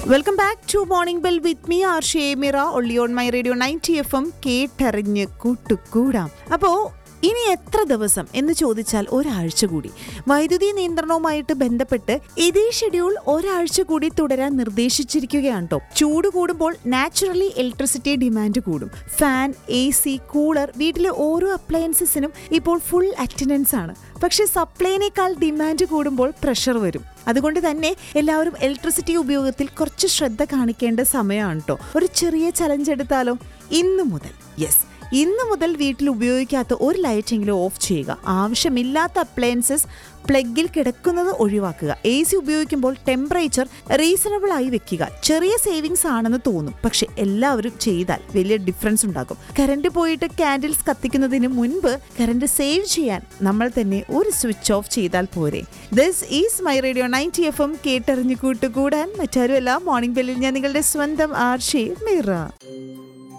welcome back to morning bell with me R Shemira only on my radio ninety F M കേട്ടറിഞ്ഞ് കൂട്ടുകൂടാം അപ്പോ ഇനി എത്ര ദിവസം എന്ന് ചോദിച്ചാൽ ഒരാഴ്ച കൂടി വൈദ്യുതി നിയന്ത്രണവുമായിട്ട് ബന്ധപ്പെട്ട് ഇതേ ഷെഡ്യൂൾ ഒരാഴ്ച കൂടി തുടരാൻ നിർദ്ദേശിച്ചിരിക്കുകയാണ് കേട്ടോ ചൂട് കൂടുമ്പോൾ നാച്ചുറലി ഇലക്ട്രിസിറ്റി ഡിമാൻഡ് കൂടും ഫാൻ എ സി കൂളർ വീട്ടിലെ ഓരോ അപ്ലയൻസസിനും ഇപ്പോൾ ഫുൾ അറ്റൻഡൻസ് ആണ് പക്ഷെ സപ്ലൈനേക്കാൾ ഡിമാൻഡ് കൂടുമ്പോൾ പ്രഷർ വരും അതുകൊണ്ട് തന്നെ എല്ലാവരും ഇലക്ട്രിസിറ്റി ഉപയോഗത്തിൽ കുറച്ച് ശ്രദ്ധ കാണിക്കേണ്ട സമയമാണ് കേട്ടോ ഒരു ചെറിയ ചലഞ്ച് എടുത്താലോ ഇന്ന് മുതൽ യെസ് ഇന്ന് മുതൽ വീട്ടിൽ ഉപയോഗിക്കാത്ത ഒരു ലൈറ്റെങ്കിലും ഓഫ് ചെയ്യുക ആവശ്യമില്ലാത്ത അപ്ലയൻസസ് പ്ലഗിൽ കിടക്കുന്നത് ഒഴിവാക്കുക എ സി ഉപയോഗിക്കുമ്പോൾ ടെമ്പറേച്ചർ റീസണബിൾ ആയി വെക്കുക ചെറിയ സേവിങ്സ് ആണെന്ന് തോന്നും പക്ഷെ എല്ലാവരും ചെയ്താൽ വലിയ ഡിഫറൻസ് ഉണ്ടാകും കറണ്ട് പോയിട്ട് കാൻഡിൽസ് കത്തിക്കുന്നതിന് മുൻപ് കറണ്ട് സേവ് ചെയ്യാൻ നമ്മൾ തന്നെ ഒരു സ്വിച്ച് ഓഫ് ചെയ്താൽ പോരെ this is my radio ninety F M കേട്ടറിഞ്ഞു കൂട്ടുകൂടാൻ മറ്റാരുമല്ല മോർണിംഗ് ബെല്ലിൽ ഞാൻ നിങ്ങളുടെ സ്വന്തം ആർഷി മിറ